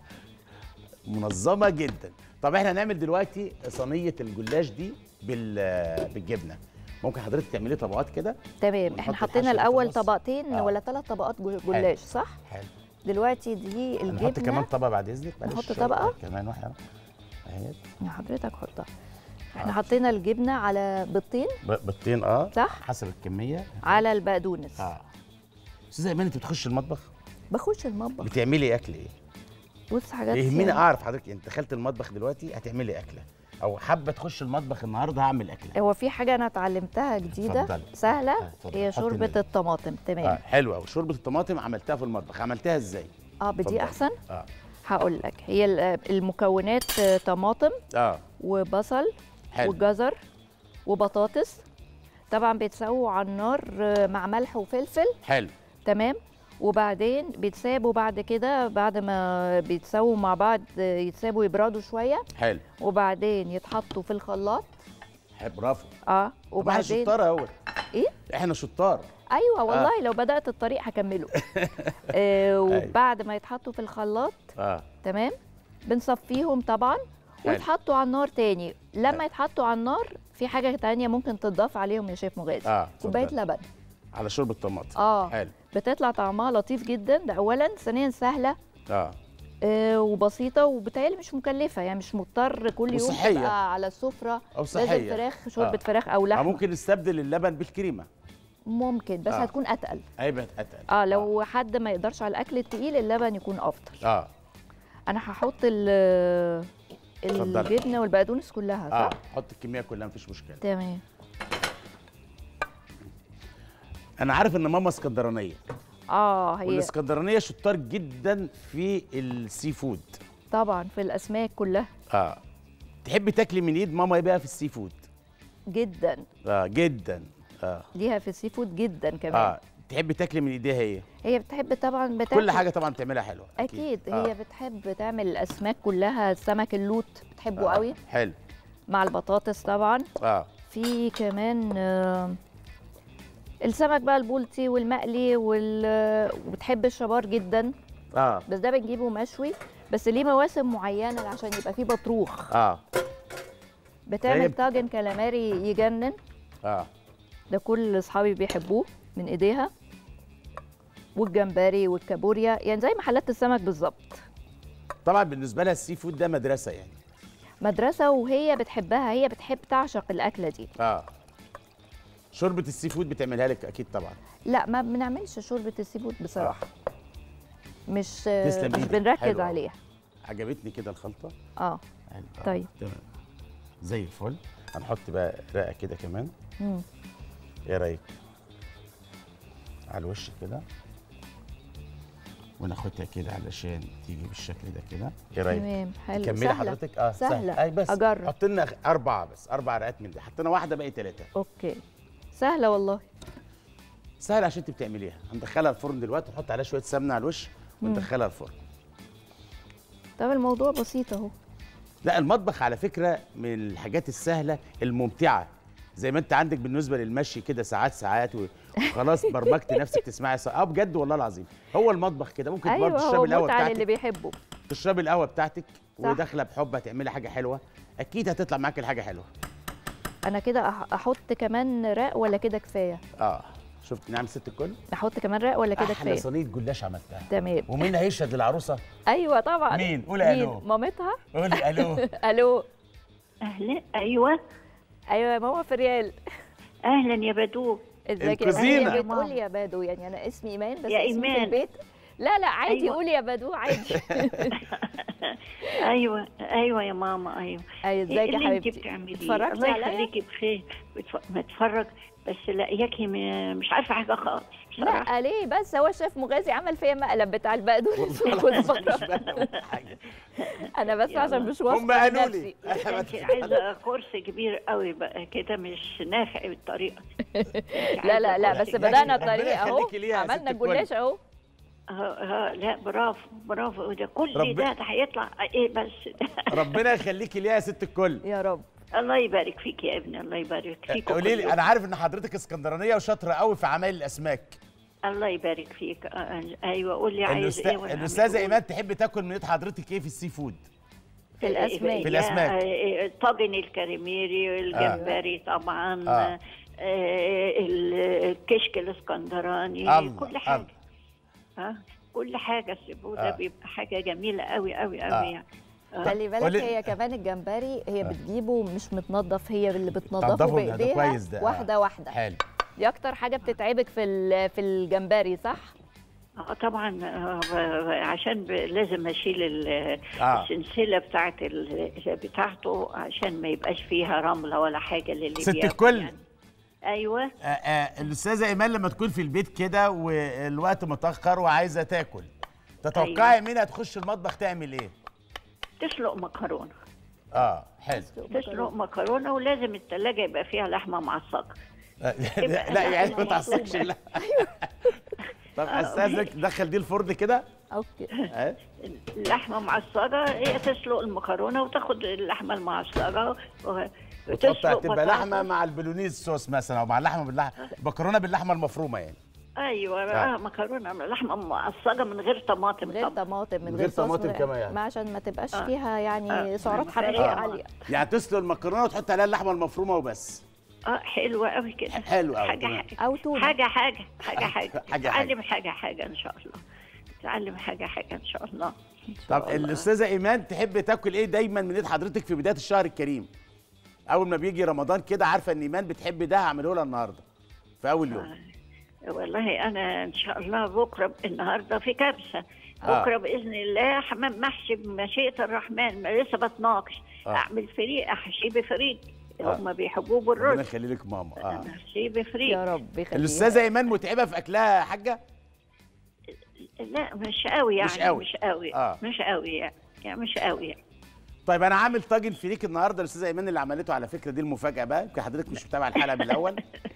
منظمه جدا طب احنا هنعمل دلوقتي صينيه الجلاش دي بال بالجبنه ممكن حضرتك تعملي طبقات كده تمام ونحط احنا الحشو حطينا اللي في الاول النص. طبقتين آه. ولا ثلاث طبقات جو- جلاش صح حلو دلوقتي دي نحط الجبنه كمان طبقه بعد اذنك معلش. نحط طبقة؟ كمان واحده اهي حضرتك حطها احنا آه. حطينا الجبنه على بيضتين ب- بيضتين اه صح. حسب الكميه على البقدونس اه استاذه ايمان انت بتخش المطبخ بخش المطبخ بتعملي اكل ايه بص حاجات يهمني يعني- اعرف حضرتك انت دخلت المطبخ دلوقتي هتعملي اكله او حابه تخش المطبخ النهارده هعمل اكله هو في حاجه انا اتعلمتها جديده اتفضلي. سهله آه، اتفضلي. هي حطي شوربه النبي. الطماطم اه تمام حلوه قوي شوربه الطماطم عملتها في المطبخ عملتها ازاي اه اتفضلي. بدي احسن اه هقول لك هي ال- المكونات آه، طماطم اه وبصل حلو وجزر وبطاطس طبعا بيتسووا على النار آه، مع ملح وفلفل حلو تمام وبعدين بيتسابوا بعد كده بعد ما بيتسووا مع بعض آه، يتسابوا يبردوا شويه حلو وبعدين يتحطوا في الخلاط حلو برافو اه طب احنا وبعدين شطار اهو ايه احنا شطار ايوه والله لو بدات الطريق هكمله آه وبعد ما يتحطوا في الخلاط اه تمام بنصفيهم طبعا حلو. ويتحطوا على النار تاني لما حلو. يتحطوا على النار في حاجه تانية ممكن تضاف عليهم يا شيف مغازي اه كوبايه اتفضل. لبن على شوربه طماطم اه حلو بتطلع طعمها لطيف جدا ده اولا ثانيا سهله اه آه وبسيطه وبتهيألي مش مكلفه يعني مش مضطر كل يوم وصحية. تبقى على السفره او لازم صحيه فراخ شوربه آه. فراخ او أو لحمه ممكن نستبدل اللبن بالكريمه ممكن بس آه. هتكون اتقل هيبقى اتقل اه لو حد ما يقدرش على الاكل التقيل اللبن يكون افضل اه انا هحط ال اتفضلي. الجبنه والبقدونس كلها اه صح حط الكميه كلها مفيش مشكله تمام انا عارف ان ماما اسكندرانيه اه هي والاسكندرانيه شطار جدا في السي فود طبعا في الاسماك كلها اه تحبي تاكلي من ايد ماما ايه بقى في السي فود جدا اه جدا اه ليها في السي فود جدا كمان اه تحبي تاكلي من ايديها هي هي بتحب طبعا بتاكل كل حاجه طبعا بتعملها حلوه اكيد آه. هي بتحب تعمل الاسماك كلها السمك اللوت بتحبه آه. قوي حلو مع البطاطس طبعا اه في كمان آه، السمك بقى البولتي والمقلي وال... وبتحب الشبار جدا اه بس ده بنجيبه مشوي بس ليه مواسم معينه عشان يبقى فيه بطروخ اه بتعمل طيب. طاجن كالاماري يجنن اه ده كل اصحابي بيحبوه من ايديها والجمبري والكابوريا يعني زي محلات السمك بالظبط طبعا بالنسبه لها السي فود ده مدرسه يعني مدرسه وهي بتحبها هي بتحب تعشق الاكله دي اه شوربه السي فود بتعملها لك اكيد طبعا لا ما بنعملش شوربه السي فود بصراحه مش تسلم مش إيدك. بنركز حلوة أوي. عليها عجبتني كده الخلطه اه حلو. آه. طيب. تمام زي الفل هنحط بقى رقه كده كمان مم. ايه رايك على الوش كده وناخدها كده علشان تيجي بالشكل ده كده ايه رايك تمام حلو كملي سهلة. حضرتك اه سهلة. اي بس أجرب. حط لنا اربعه بس اربع رقات من دي حطينا واحده باقي ثلاثه اوكي سهله والله سهل عشان انت بتعمليها هندخلها الفرن دلوقتي نحط عليها شويه سمنه على الوش وندخلها الفرن طب الموضوع بسيط اهو لا المطبخ على فكره من الحاجات السهله الممتعه زي ما انت عندك بالنسبه للمشي كده ساعات ساعات وخلاص برمجت نفسك تسمعي سا... اه بجد والله العظيم هو المطبخ كده ممكن برضه ايوه هو تشربي القهوه متعه للي بتاعتك بيحبه تشربي القهوه بتاعتك صح. وداخله بحب هتعملي حاجه حلوه اكيد هتطلع معاكي الحاجه حلوه انا كده أح- احط كمان رق ولا كده كفايه اه شفت نعم ست الكل احط كمان رق ولا كده احلى كفايه صينيه جلاش عملتها تمام ومين هيشهد للعروسه ايوه طبعا مين؟ قولي مين؟ ألو. مامتها قولي الو الو اهلا ايوه ايوه يا ماما فريال اهلا يا بدو ازيك الكوزينة. هي بتقول يا بدو يعني انا اسمي ايمان بس يا اسمي في إيمان. البيت لا لا عادي أيوة. قولي يا بدو عادي ايوه ايوه يا ماما ايوه ايوه ازيك إيه يا اللي حبيبتي انت بتعمليه اتفرجتي الله عليا يخليكي بخير بتف... بتفرج بس لاقياكي م... مش عارفه حاجه خالص بصراحه لا ليه بس هو الشيف مغازي عمل فيا مقلب بتاع البقدونس والكزبره انا بس يلا. عشان مش هم واثقه قالوا من لي نفسي انت عايزه كورس كبير قوي بقى كده مش نافع بالطريقه لا لا لا بس يخليكي- بدانا ربنا الطريق اهو يخليكي ليها يا ست عملنا الكل. الجلاش اهو اه اه لا برافو برافو وده كل رب- ده ده هيطلع ايه بس ده ربنا يخليكي ليها يا ست الكل يا رب الله يبارك فيك يا ابني الله يبارك فيك قولي لي انا عارف ان حضرتك اسكندرانيه وشاطره قوي في عمايل الاسماك الله يبارك فيك آه آه، ايوه قول لي عايز الأستاذ- ايه وأنا الاستاذه أعمله. ايمان تحب تاكل من ايد حضرتك ايه في السي فود في الأسماك. في الأسماك. يا- آه، طاجن الكريميري الجمبري طبعا آه. آه. الكشك الاسكندراني الله، كل حاجه الله. اه كل حاجه السيفود ده آه. بيبقى حاجه جميله قوي قوي قوي آه. يعني خلي بالك قولي- هي كمان الجمبري هي بتجيبه مش متنضف هي اللي بتنضفه تنضفه ده بايديها كويس ده، آه. واحده واحده حلو دي اكتر حاجه بتتعبك في ال- في الجمبري صح اه طبعا آه، ب- عشان ب- لازم اشيل ال- آه. السلسله بتاعت ال- بتاعته عشان ما يبقاش فيها رمله ولا حاجه للي ست بياكل الكل. يعني. ايوه آه آه الاستاذه ايمان لما تكون في البيت كده والوقت متاخر وعايزه تاكل تتوقعي أيوة. مين هتخش المطبخ تعمل ايه تسلق مكرونه اه حلو تسلق مكرونه ولازم الثلاجه يبقى فيها لحمه معصقه آه، يبقى لا يعني لحمة ما تعصقش لا طب استاذنك دخل دي الفرن كده اوكي آه. اللحمه معصجه هي تسلق المكرونه وتاخد اللحمه المعصجه و- وتقطع وتسلق تبقى بطاطس. لحمه مع البولونيز صوص مثلا او مع اللحمه باللحمه مكرونه باللحمه المفرومه يعني ايوه آه. آه. مكرونه لحمه معصجه من غير طماطم من غير طبعا طماطم من من غير غير صوص طماطم من- كمان يعني. ما عشان ما تبقاش آه. فيها يعني آه. سعرات ما حراريه فيهاش عاليه يعني تسلق المكرونه وتحط عليها اللحمه المفرومه وبس اه حلوه قوي كده حلو أوي، حاجه تمام. حاجه او تونه حاجه حاجه حاجه حاجه حاجة تعلم حاجه حاجه ان شاء الله تعلم حاجه حاجه ان شاء الله طب الاستاذه ايمان تحب تاكل ايه دايما من ايد حضرتك في بدايه الشهر الكريم اول ما بيجي رمضان كده عارفه ان ايمان بتحب ده هعمله لها النهارده في اول يوم والله انا ان شاء الله بكره النهارده في كبسه آه. بكره باذن الله حمام محشي بمشيئه الرحمن ما لسه بتناقش آه. اعمل فريق احشيه بفريق آه. هم بيحبوه ربنا بالرز يخلي لك ماما اه انا احشيه بفريق يا رب يخليها الاستاذه ايمان متعبه في اكلها يا حاجه لا مش قوي يعني مش قوي. مش قوي آه. مش قوي يعني. يعني مش قوي يعني. طيب انا عامل طاجن فريك النهارده الاستاذه ايمان اللي عملته على فكره دي المفاجاه بقى يمكن حضرتك مش متابعه الحلقه من الاول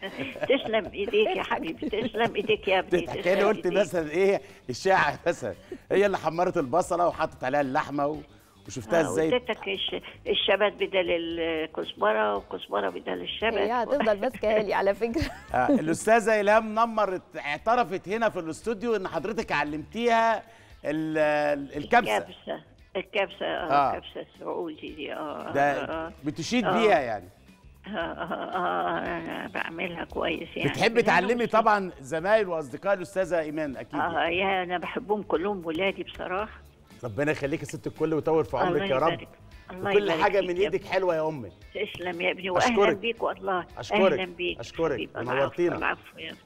تسلم ايديك يا حبيبي تسلم ايديك يا ابني كاني تسلم قلت إيديك. مثلا ايه الشاعر مثلا هي اللي حمرت البصله وحطت عليها اللحمه و... وشفتها آه، ازاي اديتك الش- الشبت بدل الكزبره والكزبره بدل الشبت هي هتفضل ماسكاها لي على فكره آه الاستاذه الهام نمر اعترفت هنا في الاستوديو ان حضرتك علمتيها ال- ال- الكبسه الكبسه الكبسه آه. اه الكبسه السعودي دي اه ده آه. بتشيد آه. بيها يعني آه, آه, آه أنا بعملها كويس يعني بتحبي تعلمي طبعا زمايل واصدقاء الاستاذه ايمان اكيد اه يعني. يا انا بحبهم كلهم ولادي بصراحه ربنا يخليك يا ست الكل ويطول في الله عمرك يا رب يبارك. الله وكل يبارك حاجه فيك من يا ايدك حلوه يا امي تسلم يا ابني واهلا أشكرك. بيك والله أشكرك. اهلا بيك أشكرك. حبيبي. العفو، ونورتينا. العفو يا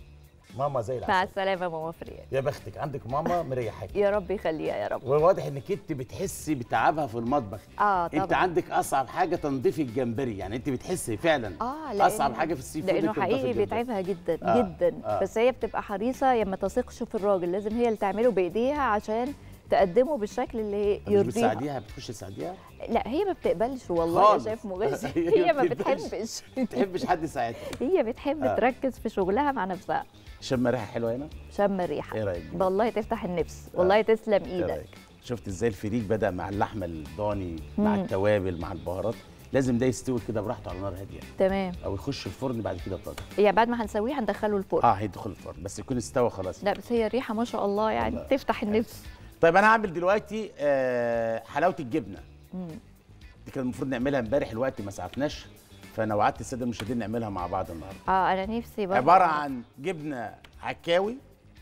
ماما زي مع العسل السلامه يا ماما فريال يا بختك عندك ماما مريحاك يا رب يخليها يا رب وواضح انك انت بتحسي بتعبها في المطبخ اه انت طبعا عندك اصعب حاجه تنظيف الجمبري يعني انت بتحسي فعلا اه لأن- اصعب حاجه في السي فود لانه تنظيف حقيقي الجمبري. بيتعبها جدا آه، جدا آه. بس هي بتبقى حريصه يا ما تثقش في الراجل لازم هي اللي تعمله بايديها عشان تقدمه بالشكل اللي طب مش يرضيها بتساعديها بتخش تساعديها لا هي ما بتقبلش والله يا خالص. شيف مغازي هي هي ما ما بتقبلش. بتحبش ما تحبش حد يساعدها هي بتحب آه. تركز في شغلها مع نفسها شم ريحه حلوه هنا شم الريحه ايه رايك والله تفتح النفس والله تسلم ايه ايدك رايك شفت ازاي الفريك بدا مع اللحمه الضاني مع مم. التوابل مع البهارات لازم ده يستوي كده براحته على نار هاديه تمام او يخش الفرن بعد كده طاجن يعني بعد ما هنسويه هندخله الفرن اه هيدخل الفرن بس يكون استوى خلاص لا بس هي الريحه ما شاء الله يعني الله. تفتح النفس طيب انا هعمل دلوقتي آه حلاوه الجبنه مم. دي كان المفروض نعملها امبارح الوقت ما سعفناش فانا وعدت الساده المشاهدين نعملها مع بعض النهارده اه انا نفسي برضه عباره عن جبنه عكاوي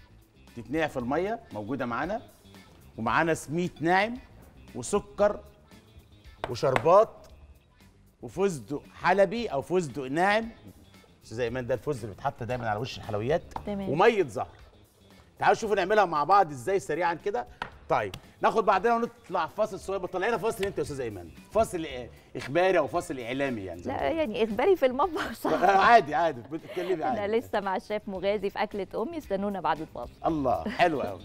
تتنقع في الميه موجوده معانا ومعانا سميت ناعم وسكر وشربات وفستق حلبي او فستق ناعم استاذ ايمان ده الفستق اللي بيتحط دايما على وش الحلويات تمام. وميه زهر تعالوا شوفوا نعملها مع بعض ازاي سريعا كده طيب ناخد بعدين ونطلع فاصل صغير طلعنا فاصل انت يا استاذ ايمن فاصل إيه؟ اخباري او فاصل اعلامي يعني زي ما لا بيقولوا. يعني اخباري في المطبخ صح عادي عادي بتتكلمي احنا عادي لسه مع الشيف مغازي في اكله امي استنونا بعد الفاصل الله حلو قوي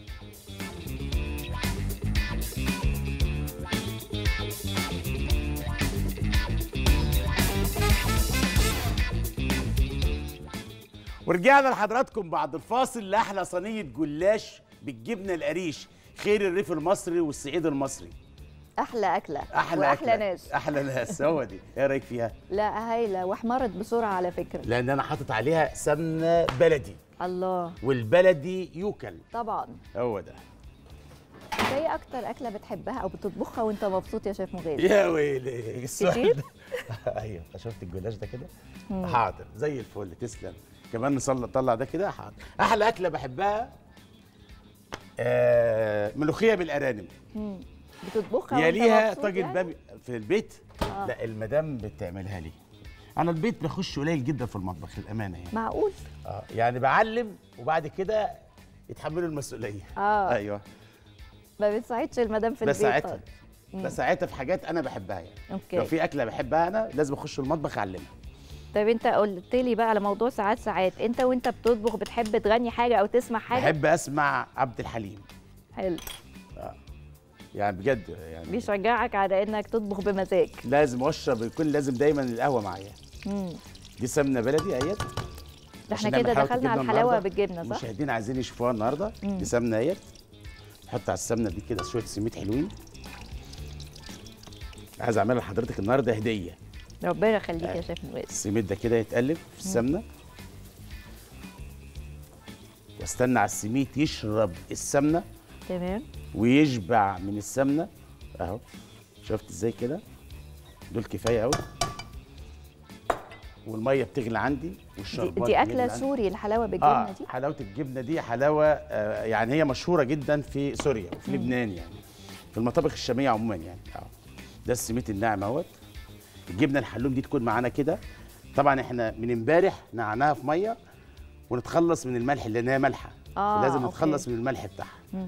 ورجعنا لحضراتكم بعد الفاصل لاحلى صينيه جلاش بالجبنه القريش خير الريف المصري والصعيد المصري احلى اكله احلى واحلى أكلة. ناس احلى ناس هو دي ايه رايك فيها لا هايله واحمرت بسرعه على فكره لان انا حاطط عليها سمنه بلدي الله والبلدي يوكل طبعا هو ده انت ايه اكتر اكله بتحبها او بتطبخها وانت مبسوط يا شيف مغازي يا ويلي السؤال كتير؟ ده ايوه شفت الجلاش ده كده حاضر زي الفل تسلم كمان نصلي طلع ده كده حاضر احلى اكله بحبها آه ملوخيه بالارانب مم. بتطبخها وانت يليها مبسوط طاجن يعني؟ بامي في البيت آه. لا المدام بتعملها لي انا البيت بخش قليل جدا في المطبخ للامانه يعني معقول اه يعني بعلم وبعد كده يتحملوا المسؤوليه اه ايوه ما بتساعدش المدام في البيت بساعتها خالص. مم. بساعتها في حاجات انا بحبها يعني لو اوكي في اكله بحبها انا لازم اخش المطبخ اعلمها طيب انت قلت لي بقى على موضوع ساعات ساعات انت وانت بتطبخ بتحب تغني حاجه او تسمع حاجه بحب اسمع عبد الحليم حلو يعني بجد يعني بيشجعك على انك تطبخ بمزاج لازم اشرب يكون لازم دايما القهوه معايا مم. دي سمنه بلدي اهيت ده احنا عشان نعمل كده حلاوة دخلنا على الجبنة الحلاوه النهاردة. بالجبنه صح المشاهدين عايزين يشوفوها النهارده مم. دي سمنه اهيت نحط على السمنه دي كده شويه سميد حلوين عايز اعملها لحضرتك النهارده هديه ربنا يخليك آه. يا شيف مغازي السميد ده كده يتقلب في السمنه واستنى على السميد يشرب السمنه تمام ويشبع من السمنه اهو شفت ازاي كده دول كفايه قوي والميه بتغلي عندي دي, والشربات دي بيغلي اكله عندي. سوري الحلاوه بالجبنه اه دي حلاوه الجبنه دي حلاوه آه يعني هي مشهوره جدا في سوريا وفي لبنان يعني في المطابخ الشاميه عموما يعني اه ده السميت الناعم اهوت الجبنه الحلوم دي تكون معانا كده طبعا احنا من امبارح نعناها في ميه ونتخلص من الملح لان هي مالحه آه، لازم أوكي. نتخلص من الملح بتاعها مم.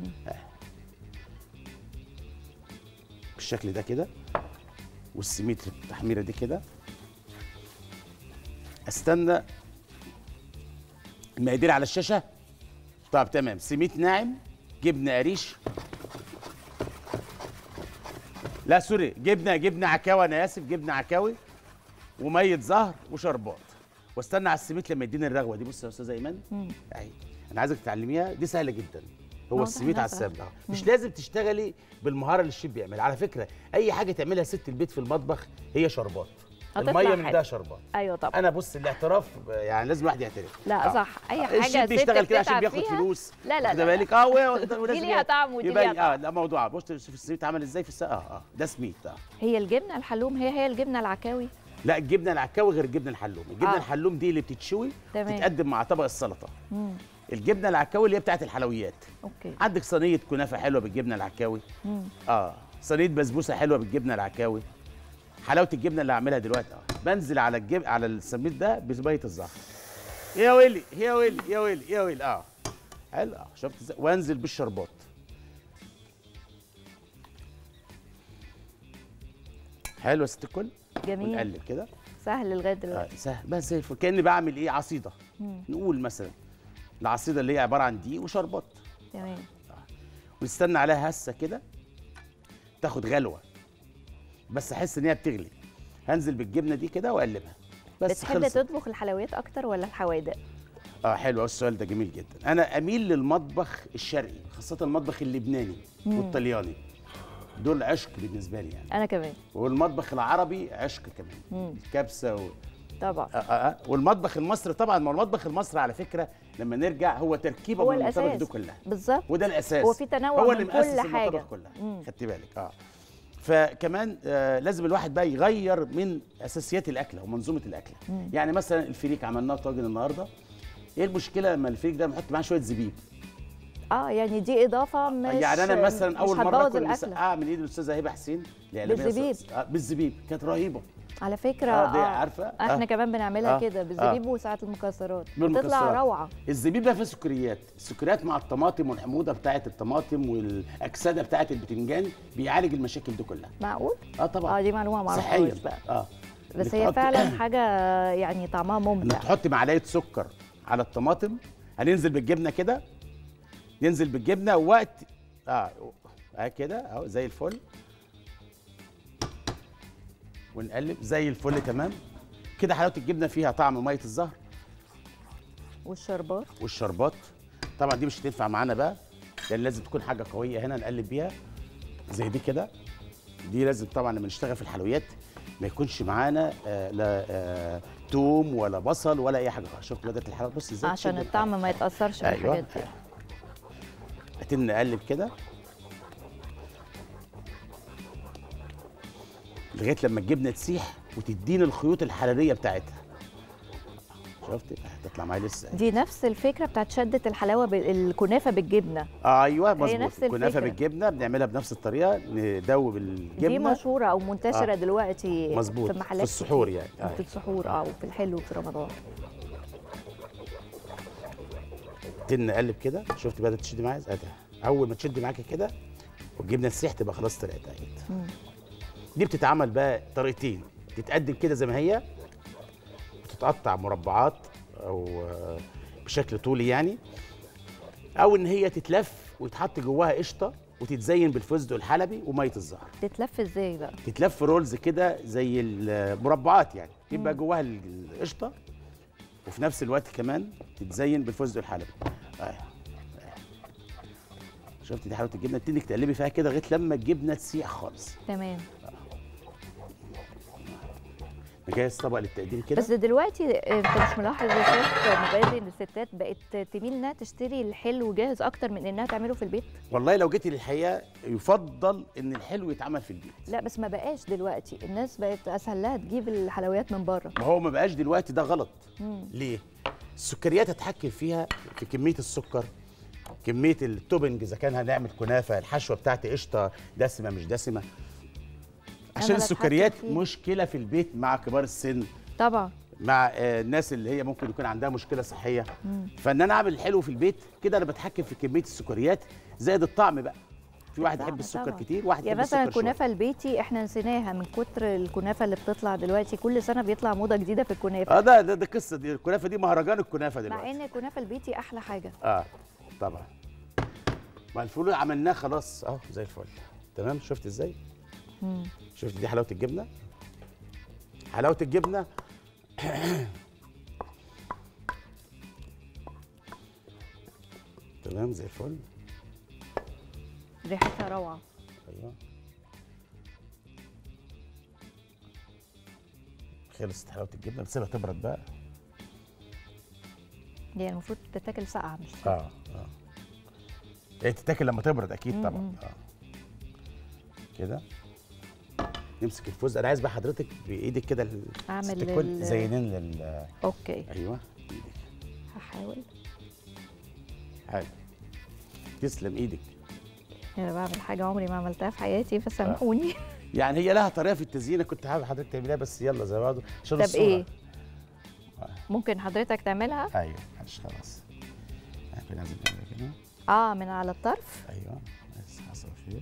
بالشكل ده كده والسميد التحميره دي كده استنى المقادير على الشاشه طب تمام سميد ناعم جبنه قريش لا سوري جبنه جبنه عكاوي انا اسف جبنه عكاوي وميه زهر وشربات واستنى على السميد لما يديني الرغوه دي بص يا استاذه ايمان مم. اهي انا عايزك تعلميها دي سهله جدا هو واضح السميد إنها على سهلة. السمنه مش لازم تشتغلي بالمهاره اللي الشيف بيعملها على فكره اي حاجه تعملها ست البيت في المطبخ هي شربات هتطلع الميه من حلو. ده شربات ايوه طبعا انا بص الاعتراف يعني لازم الواحد يعترف لا آه. صح اي آه، حاجه الشيف ست بيشتغل كده عشان بتتعب بياخد فيها. فلوس لا لا واخد لا, بالك لا. اه و- ولازم ليها طعم ودي ليها يبين اه طعم. لا موضوع بص شوف السميد عمل ازاي في السقه اه اه ده سميد اه هي الجبنه الحلوم هي هي الجبنه العكاوي لا الجبنه العكاوي غير الجبنه الحلوم الجبنه آه. الحلوم دي اللي بتتشوي تمام. تتقدم مع طبق السلطه مم. الجبنه العكاوي اللي هي بتاعت الحلويات اوكي عندك صينيه كنافه حلوه بالجبنه العكاوي مم. اه صينيه بسبوسه حلوه بالجبنه العكاوي حلاوه الجبنه اللي هعملها دلوقتي اه بنزل على الجب على السميد ده بشويه الزهر يا ويلي يا ويلي يا ويلي يا ويلي اه حلو اه شفت ازاي وانزل بالشربات حلو يا ست الكل جميل ونقلب كده سهل لغايه آه دلوقتي سهل بس زي الفل كاني بعمل ايه عصيده مم. نقول مثلا العصيده اللي هي عباره عن دقيق وشربات تمام ونستنى عليها هسه كده تاخد غلوه بس احس ان هي بتغلي هنزل بالجبنه دي كده واقلبها بس بتحب خلصت. تطبخ الحلويات اكتر ولا الحوادق اه حلو أوي السؤال ده جميل جدا انا اميل للمطبخ الشرقي خاصه المطبخ اللبناني مم. والطلياني دول عشق بالنسبه لي يعني انا كمان والمطبخ العربي عشق كمان مم. الكبسه و... طبعا آه آه آه. والمطبخ المصري طبعا ما هو المطبخ المصري على فكره لما نرجع هو تركيبه هو من المطابخ الأساس. دي كلها بالظبط وده الاساس هو في تنوع هو من اللي كل مؤسس حاجة. المطابخ كلها مم. خدتي بالك اه فكمان آه لازم الواحد بقى يغير من اساسيات الاكله ومنظومه الاكله مم. يعني مثلا الفريك عملناه طاجن النهارده ايه المشكله لما الفريك ده نحط معاه شويه زبيب اه يعني دي اضافه مش يعني انا مثلا مش اول مره هتبوظ اكل الأكلة. مسقعه من ايد الاستاذه هبه حسين الإعلامية بالزبيب. الص- آه بالزبيب كانت رهيبه على فكره اه دي آه. عارفه احنا آه. كمان بنعملها آه. كده بالزبيب وساعات المكسرات بالمكسرات. بتطلع روعه الزبيب بقى فيه سكريات السكريات مع الطماطم والحموضه بتاعه الطماطم والاكسده بتاعه البتنجان بيعالج المشاكل دي كلها معقول اه طبعا اه دي معلومه ما صحيا اعرفهاش بقى اه بس إنك هي تحط- فعلا حاجه يعني طعمها انك ممتع تحط معلقه سكر على الطماطم هننزل بالجبنه كده ننزل بالجبنه وقت اه اه كده اهو زي الفل ونقلب زي الفل تمام كده حلاوه الجبنه فيها طعم ميه الزهر والشربات والشربات طبعا دي مش هتنفع معانا بقى لان لازم تكون حاجه قويه هنا نقلب بيها زي دي كده دي لازم طبعا لما نشتغل في الحلويات ما يكونش معانا آه لا آه توم ولا بصل ولا اي حاجه خالص شفت بدات الحلويات بص ازاي عشان تشد الطعم ما يتاثرش بالحاجات دي هتن نقلب كده لغايه لما الجبنه تسيح وتديني الخيوط الحراريه بتاعتها شفت هتطلع معايا لسه دي نفس الفكره بتاعت شده الحلاوه بالكنافه بالجبنه آه ايوه مظبوط نفس الكنافه الفكرة. بالجبنه بنعملها بنفس الطريقه ندوب دي الجبنه مشهوره او منتشره آه. دلوقتي مظبوط في محلات في السحور كتير. يعني في السحور اه وفي الحلو في رمضان تن نقلب كده شفت بدات تشد معايا ادي اول ما تشد معاك كده والجبنه تسيح تبقى خلاص طلعت اهي دي بتتعمل بقى طريقتين تتقدم كده زي ما هي وتتقطع مربعات او آه، بشكل طولي يعني او ان هي تتلف ويتحط جواها قشطه وتتزين بالفستق الحلبي وميه الزهر تتلف ازاي بقى تتلف رولز كده زي المربعات يعني يبقى جواها القشطه وفي نفس الوقت كمان تتزين بالفستق الحلبي آه. شفت دي حلاوه الجبنه تبتدي تقلبي فيها كده لغايه لما الجبنه تسيح خالص تمام نجهز طبق للتقديم كده بس دلوقتي انت مش ملاحظ يا شيف مبادئ ان الستات بقت تميل انها تشتري الحلو جاهز اكتر من انها تعمله في البيت والله لو جيتي للحقيقه يفضل ان الحلو يتعمل في البيت لا بس ما بقاش دلوقتي الناس بقت اسهل لها تجيب الحلويات من بره ما هو ما بقاش دلوقتي ده غلط مم. ليه السكريات هتحكم فيها في كميه السكر كميه التوبنج اذا كان هنعمل كنافه الحشوه بتاعتي قشطه دسمه مش دسمه عشان اللي السكريات أتحكم فيها. مشكله في البيت مع كبار السن طبعا مع آه، الناس اللي هي ممكن يكون عندها مشكله صحيه فان انا اعمل الحلو في البيت كده انا بتحكم في كميه السكريات زائد الطعم بقى في واحد الطعم يحب السكر طبعاً. كتير واحد يعني يحب مثلا السكر شوية. الكنافه البيتي احنا نسيناها من كتر الكنافه اللي بتطلع دلوقتي كل سنه بيطلع موضه جديده في الكنافه اه ده ده, ده قصه دي الكنافه دي مهرجان الكنافه مع دلوقتي ان الكنافه البيتي احلى حاجه اه طبعا ما الفول عملناه خلاص اهو زي الفل تمام شفت ازاي مم. شفت دي حلاوه الجبنه حلاوه الجبنه تمام زي الفل ريحتها روعه ايوه خلصت حلاوه الجبنه بتسيبها تبرد بقى دي المفروض تتاكل ساقعه مش سخنة. اه اه هي تتاكل لما تبرد اكيد طبعا مم. اه كده نمسك الفوز انا عايز بقى حضرتك بايدك كده ال- أعمل ست الكل ال- زينين لل اوكي ايوه ايدك هحاول حاجه تسلم ايدك انا بعمل حاجه عمري ما عملتها في حياتي فسامحوني يعني هي لها طريقه في التزيين أنا كنت حابب حضرتك تعمليها بس يلا زي بعض عشان طب الصورة. ايه ممكن حضرتك تعملها ايوه معلش خلاص احنا لازم نعمل كده اه من على الطرف ايوه بس حصل خير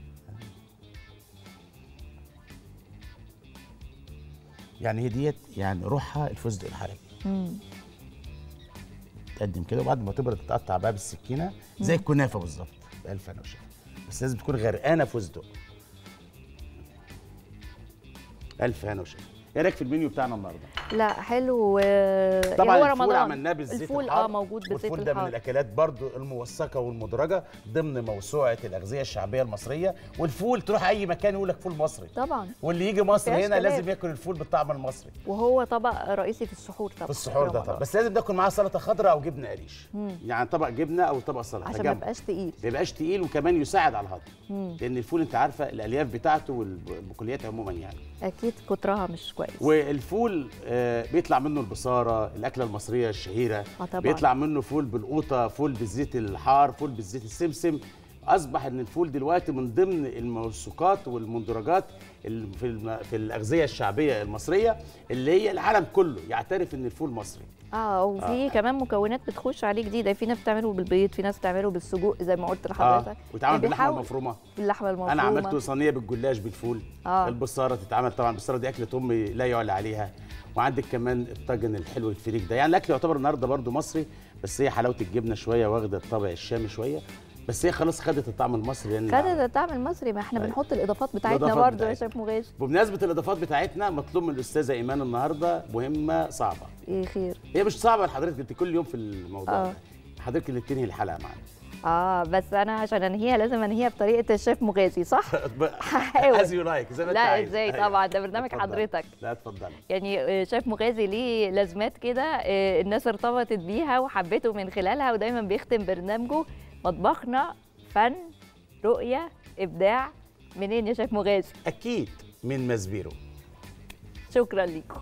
يعني هي ديت يعني روحها الفستق الحلبي مم. تقدم كده وبعد ما تبرد تقطع بقى بالسكينه زي الكنافه بالظبط بألف انا وشفا بس لازم تكون غرقانه فستق ألف هنا وشفا ايه رايك في المنيو بتاعنا النهارده؟ لا حلو آه، طبعا هو الفول رمضان عملناه بالزيت الفول الحار اه موجود بالزيت والفول ده من الحار الاكلات برضو الموثقه والمدرجه ضمن موسوعه الاغذيه الشعبيه المصريه والفول تروح اي مكان يقول لك فول مصري طبعا واللي يجي مصر فيهاش هنا خلاف. لازم ياكل الفول بالطعم المصري وهو طبق رئيسي في السحور طبعا في السحور ده رمضان. طبعا بس لازم تاكل معاه سلطه خضراء او جبنه قريش يعني طبق جبنه او طبق سلطه عشان ما جنب. يبقاش تقيل ما يبقاش تقيل وكمان يساعد على الهضم مم. لان الفول انت عارفه الالياف بتاعته والبقوليات عموما يعني اكيد كترها مش كويس والفول آه، بيطلع منه البصاره الاكله المصريه الشهيره آه طبعاً. بيطلع منه فول بالقوطه فول بالزيت الحار فول بالزيت السمسم اصبح ان الفول دلوقتي من ضمن الموثوقات والمندرجات ال- في الم- في الاغذيه الشعبيه المصريه اللي هي العالم كله يعترف ان الفول مصري اه وفي كمان مكونات بتخش عليه جديده في ناس بتعمله بالبيض في ناس بتعمله بالسجق زي ما قلت لحضرتك ويتعمل باللحمه بيحاول- المفرومه باللحمه المفرومه انا عملت صينيه بالجلاش بالفول آه. البصاره تتعمل طبعا البصاره دي اكله امي لا يعلى عليها وعندك كمان الطاجن الحلو الفريك ده يعني الاكل يعتبر النهارده برضو مصري بس هي حلاوه الجبنه شويه واخده الطابع الشامي شويه بس هي خلاص خدت الطعم المصري لان خدت الطعم المصري ما احنا أيوة. بنحط الاضافات بتاعتنا الإضافات برضه يا بتاعتنا. شيف مغاش بمناسبه الاضافات بتاعتنا مطلوب من الاستاذه ايمان النهارده مهمه صعبه ايه خير هي مش صعبه لحضرتك انت كل يوم في الموضوع آه. ده حضرتك اللي بتنهي الحلقه معانا اه بس انا عشان انهيها لازم انهيها بطريقه الشيف مغازي صح هحاول از يو لايك زي ما انت لا عايز. ازاي أيوة. طبعا ده برنامج اتفضل. حضرتك لا اتفضلي يعني آه، شيف مغازي ليه لازمات كده آه، الناس ارتبطت بيها وحبته من خلالها ودايما بيختم برنامجه مطبخنا فن رؤية إبداع منين يا شيف مغازي اكيد من مزبيرو شكرا ليكم